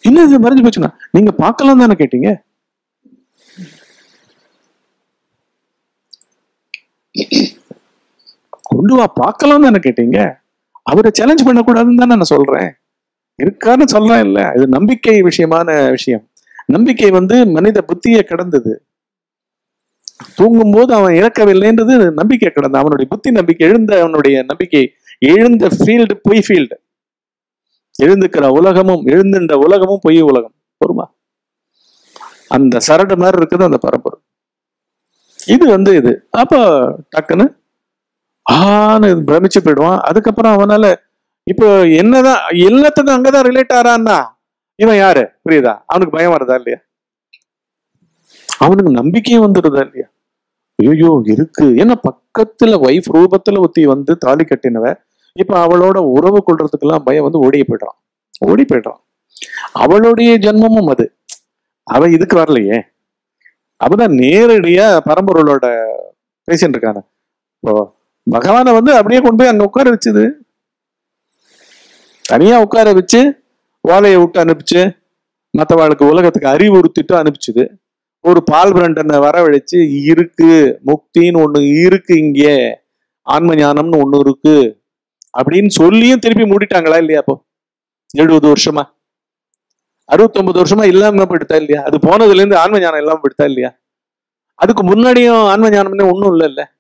என்ன இது மறைஞ்சு போச்சுன்னா நீங்க பார்க்கலாம் தானே கேட்டீங்க கொண்டு வா பார்க்கலாம் தானே கேட்டீங்க அவரை சேலஞ்ச் பண்ணக்கூடாதுன்னு தானே நான் சொல்றேன் இருக்கான்னு சொல்றேன் இல்ல இது நம்பிக்கை விஷயமான விஷயம் நம்பிக்கை வந்து மனித புத்தியை கடந்தது தூங்கும்போது அவன் இறக்கவில்லைன்றது நம்பிக்கை கடந்த அவனுடைய புத்தி நம்பிக்கை எழுந்த அவனுடைய நம்பிக்கை எழுந்த ஃபீல்டு பொய் ஃபீல்டு எழுந்துக்கிற உலகமும் எழுந்துன்ற உலகமும் பொய் உலகம் பொறுமா அந்த சரடு மாதிரி இருக்குது அந்த பரம்பொருள் இது வந்து இது அப்போ டக்குன்னு ஆன்னு பிரமிச்சு போயிடுவான் அதுக்கப்புறம் அவனால இப்போ என்னதான் எல்லாத்துக்கும் அங்கதான் ரிலேட் ஆறான்னா இவன் யாரு புரியுதா அவனுக்கு பயம் வருதா இல்லையா அவனுக்கு நம்பிக்கையும் வந்துடுதா இல்லையா ஐயோ இருக்கு ஏன்னா பக்கத்துல வைஃப் ரூபத்துல ஒத்தி வந்து தாலி கட்டினவ இப்ப அவளோட உறவு கொள்றதுக்கெல்லாம் பயம் வந்து ஓடி போயிடுறான் ஓடி போயிடுறான் அவளுடைய ஜென்மமும் அது அவ இதுக்கு வரலையே அவதான் நேரடியா பரம்பொருளோட பேசிட்டு இருக்காங்க இப்போ பகவானை வந்து அப்படியே கொண்டு போய் அங்க உட்கார வச்சுது தனியா உட்கார வச்சு ஓலையை விட்டு அனுப்பிச்சு மற்றவாளுக்கு உலகத்துக்கு அறிவுறுத்திட்டு அனுப்பிச்சுது ஒரு பால் பிரண்டனை வரவழைச்சு இருக்கு முக்தின்னு ஒண்ணு இருக்கு இங்கே ஆன்ம ஞானம்னு ஒண்ணு இருக்கு அப்படின்னு சொல்லியும் திருப்பி மூடிட்டாங்களா இல்லையா அப்போ எழுபது வருஷமா அறுபத்தொன்பது வருஷமா இல்லாம போயிடுதா இல்லையா அது போனதுல இருந்து ஆன்ம ஞானம் இல்லாம போயிடுதா இல்லையா அதுக்கு முன்னாடியும் ஆன்ம ஞானம்னு ஒண்ணும் இல்ல இல்ல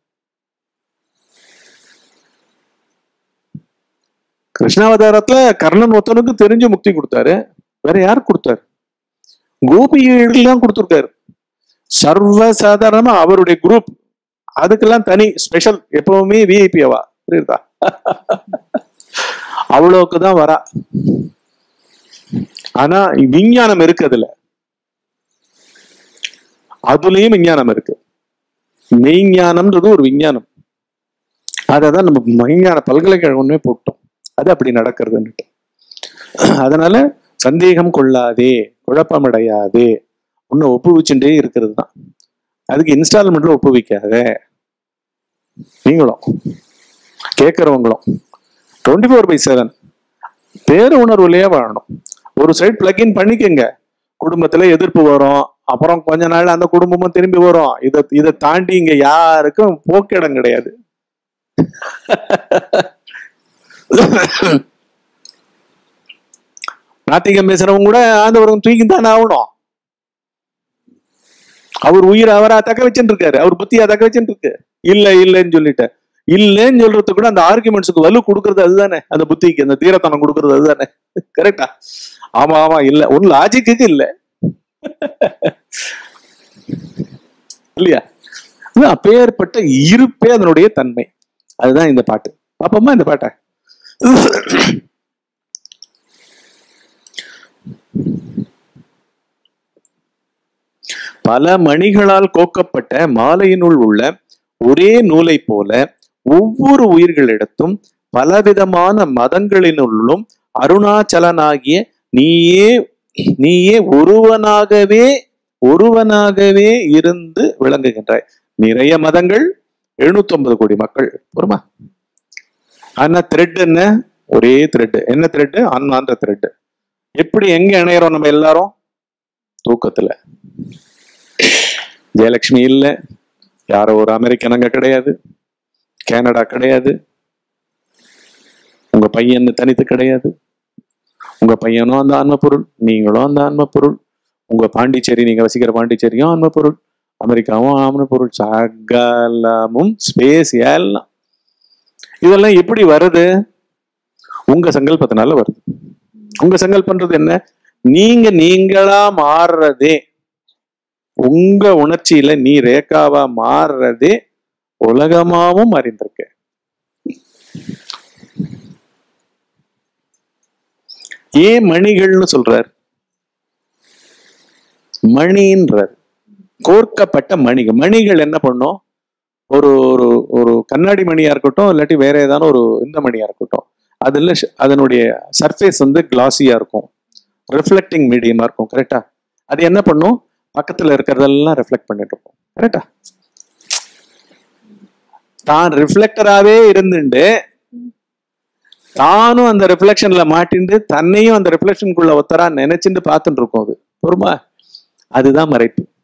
கிருஷ்ணாவதாரத்துல கர்ணன் ஒருத்தனுக்கு தெரிஞ்சு முக்தி கொடுத்தாரு வேற யார் கொடுத்தாரு கோபிகைகள் கொடுத்துருக்காரு சர்வ சாதாரணமா அவருடைய குரூப் அதுக்கெல்லாம் தனி ஸ்பெஷல் எப்பவுமே விஐபி அவா புரியுதா அவ்வளவுக்கு தான் வரா ஆனா விஞ்ஞானம் இருக்கு அதுல அதுலயும் விஞ்ஞானம் இருக்கு மெய்ஞானம்ன்றது ஒரு விஞ்ஞானம் அதை நம்ம மெய்ஞான பல்கலைக்கழகமே போட்டோம் அது அப்படி நடக்கிறதுன்னுட்டு அதனால சந்தேகம் கொள்ளாதே குழப்பமடையாதே ஒன்னு ஒப்புவிச்சுட்டே இருக்கிறது தான் அதுக்கு இன்ஸ்டால்மெண்ட்ல ஒப்புவிக்காத நீங்களும் கேட்கறவங்களும் டுவெண்ட்டி ஃபோர் பை செவன் பேரு உணர்வுலயே வாழணும் ஒரு சைடு பிளக்இன் பண்ணிக்கங்க குடும்பத்துல எதிர்ப்பு வரும் அப்புறம் கொஞ்ச நாள் அந்த குடும்பமும் திரும்பி வரும் இதை இதை தாண்டி இங்க யாருக்கும் போக்கிடம் கிடையாது நாத்திகம் பேசுறவங்க கூட ஆண்டவரும் தூக்கி தானே ஆகணும் அவர் உயிர் அவரா தக்க வச்சுட்டு இருக்காரு அவர் புத்தியா தக்க வச்சுட்டு இருக்கு இல்ல இல்லைன்னு சொல்லிட்டு இல்லைன்னு சொல்றது கூட அந்த ஆர்குமெண்ட்ஸுக்கு வலு கொடுக்கறது அதுதானே அந்த புத்திக்கு அந்த தீரத்தனம் கொடுக்கறது அதுதானே கரெக்டா ஆமா ஆமா இல்ல ஒன்னு லாஜிக்கு இல்ல இல்லையா அது அப்பேற்பட்ட இருப்பே அதனுடைய தன்மை அதுதான் இந்த பாட்டு பாப்போமா இந்த பாட்டை பல மணிகளால் கோக்கப்பட்ட மாலையினுள் உள்ள ஒரே நூலை போல ஒவ்வொரு உயிர்களிடத்தும் பலவிதமான மதங்களினுள்ளும் அருணாச்சலனாகிய நீயே நீயே ஒருவனாகவே ஒருவனாகவே இருந்து விளங்குகின்றாய் நிறைய மதங்கள் எழுநூத்தி ஒன்பது கோடி மக்கள் பொறுமா ஆனா த்ரெட் என்ன ஒரே த்ரெட் என்ன த்ரெட் ஆன்மான்ற த்ரெட் எப்படி எங்க இணையறோம் நம்ம எல்லாரும் தூக்கத்துல ஜெயலட்சுமி இல்ல யாரோ ஒரு அமெரிக்கன் அங்க கிடையாது கனடா கிடையாது உங்க பையன் தனித்து கிடையாது உங்க பையனும் அந்த ஆன்ம பொருள் நீங்களும் அந்த ஆன்ம பொருள் உங்க பாண்டிச்சேரி நீங்க வசிக்கிற பாண்டிச்சேரியும் ஆன்ம பொருள் அமெரிக்காவும் ஆன்ம பொருள் சகலமும் ஸ்பேஸ் எல்லாம் இதெல்லாம் எப்படி வருது உங்க சங்கல்பத்தினால வருது உங்க சங்கல்பன்றது என்ன நீங்க நீங்களா மாறுறதே உங்க உணர்ச்சியில நீ ரேகாவா மாறுறதே உலகமாவும் அறிந்திருக்க ஏன் மணிகள்னு சொல்றார் மணின்றார் கோர்க்கப்பட்ட மணிகள் மணிகள் என்ன பண்ணும் ஒரு ஒரு ஒரு கண்ணாடி மணியா இருக்கட்டும் இல்லாட்டி வேற ஏதாவது ஒரு இந்த மணியா இருக்கட்டும் அதுல ஷ- அதனுடைய சர்ஃபேஸ் வந்து கிளாஸியா இருக்கும் ரிஃப்ளெக்டிங் மீடியமா இருக்கும் கரெக்டா அது என்ன பண்ணும் பக்கத்துல இருக்கிறதெல்லாம் ரிஃப்ளெக்ட் பண்ணிட்டு இருக்கும் கரெக்டா தான் ரிஃப்ளெக்டராகவே இருந்துட்டு தானும் அந்த ரிஃப்ளெக்ஷன்ல மாட்டிண்டு தன்னையும் அந்த ரிஃப்ளெக்ஷனுக்குள்ள ஒத்தரா நினைச்சுட்டு பார்த்துட்டு இருக்கும் அது பொறுமா அதுதான் மறைப்பு